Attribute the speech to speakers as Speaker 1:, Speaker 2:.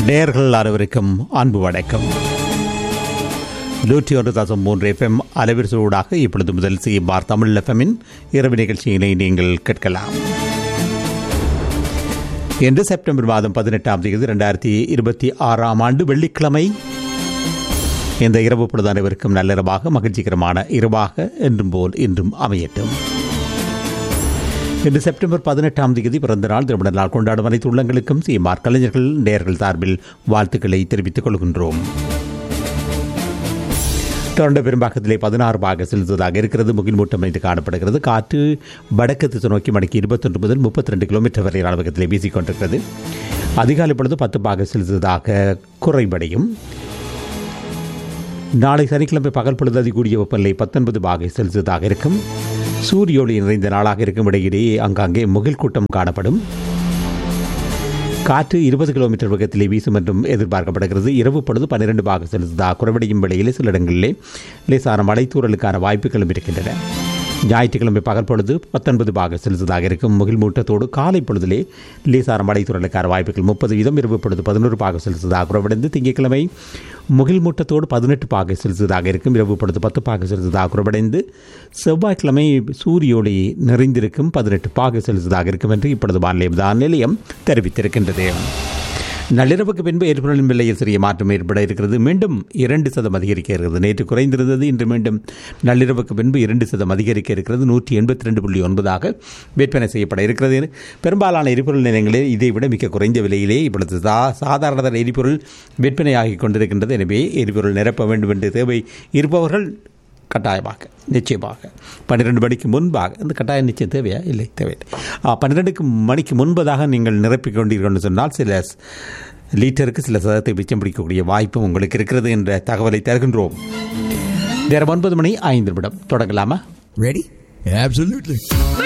Speaker 1: நேர்கள் அனைவருக்கும் அன்பு வணக்கம் நூற்றி ஒன்று தசம் மூன்று எஃப்எம் அலைவரிசையூடாக இப்பொழுது முதல் சிஎம்ஆர் தமிழ் எஃப்எம்மின் இரவு நிகழ்ச்சியினை நீங்கள் கேட்கலாம் இன்று செப்டம்பர் மாதம் பதினெட்டாம் தேதி இரண்டாயிரத்தி இருபத்தி ஆறாம் ஆண்டு வெள்ளிக்கிழமை இந்த இரவு பொழுது அனைவருக்கும் நல்லிரவாக மகிழ்ச்சிகரமான இரவாக என்றும் போல் இன்றும் அமையட்டும் இன்று செப்டம்பர் பதினெட்டாம் தேதி பிறந்த நாள் திருமண நாள் கொண்டாடும் அனைத்து உள்ளங்களுக்கும் சிஎம்ஆர் கலைஞர்கள் நேர்கள் சார்பில் வாழ்த்துக்களை தெரிவித்துக் கொள்கின்றோம் தொடர்ந்த பெரும்பாக்கத்திலே பதினாறு பாக செலுத்துவதாக இருக்கிறது முகில் மூட்டம் என்று காணப்படுகிறது காற்று வடக்கு திசை நோக்கி மணிக்கு இருபத்தொன்று முதல் முப்பத்தி ரெண்டு கிலோமீட்டர் வரை அளவகத்திலே வீசிக்கொண்டிருக்கிறது அதிகாலை பொழுது பத்து பாக செலுத்துவதாக குறைபடையும் நாளை சனிக்கிழமை பகல் பொழுது அதிகூடிய வெப்பநிலை பத்தொன்பது பாகை செலுத்துவதாக இருக்கும் சூரிய ஒளி நிறைந்த நாளாக இருக்கும் இடையிலேயே அங்காங்கே முகில் கூட்டம் காணப்படும் காற்று இருபது கிலோமீட்டர் வேகத்திலே வீசும் என்றும் எதிர்பார்க்கப்படுகிறது இரவு பொழுது பன்னிரண்டு பாக செலுத்துதா குறைவடையும் வேளையிலே சில இடங்களிலே லேசான மழைத்தூறலுக்கான வாய்ப்புகளும் இருக்கின்றன ஞாயிற்றுக்கிழமை பகல் பொழுது பத்தொன்பது பாக செலுத்துவதாக இருக்கும் முகில் மூட்டத்தோடு காலை பொழுதிலே லேசான மழைத்தூறலுக்கான வாய்ப்புகள் முப்பது வீதம் இரவு பொழுது பதினோரு பாக செலுத்துவதாக குறைவடைந்து திங்கட்கிழமை முகில் மூட்டத்தோடு பதினெட்டு பாக செலுத்துவதாக இருக்கும் இரவு பொழுது பத்து பாக செலுத்துவதாக குறைவடைந்து செவ்வாய்க்கிழமை சூரிய ஒளி நிறைந்திருக்கும் பதினெட்டு பாக செலுத்துவதாக இருக்கும் என்று இப்பொழுது வானிலை தான் நிலையம் தெரிவித்திருக்கின்றது நள்ளிரவுக்கு பின்பு எரிபொருளின் விலையில் சிறிய மாற்றம் ஏற்பட இருக்கிறது மீண்டும் இரண்டு சதம் அதிகரிக்க இருக்கிறது நேற்று குறைந்திருந்தது இன்று மீண்டும் நள்ளிரவுக்கு பின்பு இரண்டு சதம் அதிகரிக்க இருக்கிறது நூற்றி எண்பத்தி ரெண்டு புள்ளி ஒன்பதாக விற்பனை செய்யப்பட இருக்கிறது பெரும்பாலான எரிபொருள் நிலையங்களில் இதை விட மிக குறைந்த விலையிலே இப்பொழுது சா சாதாரண தர எரிபொருள் விற்பனையாகி கொண்டிருக்கின்றது எனவே எரிபொருள் நிரப்ப வேண்டும் என்று தேவை இருப்பவர்கள் கட்டாயமாக நிச்சயமாக பன்னிரெண்டு மணிக்கு முன்பாக இந்த கட்டாயம் நிச்சயம் தேவையா இல்லை தேவையில்லை பன்னிரெண்டுக்கு மணிக்கு முன்பதாக நீங்கள் நிரப்பிக் கொண்டீர்கள் சொன்னால் சில லீட்டருக்கு சில சதத்தை மிச்சம் பிடிக்கக்கூடிய வாய்ப்பும் உங்களுக்கு இருக்கிறது என்ற தகவலை தருகின்றோம் நேரம் ஒன்பது மணி ஐந்து நிமிடம் தொடங்கலாமா
Speaker 2: Ready? Absolutely.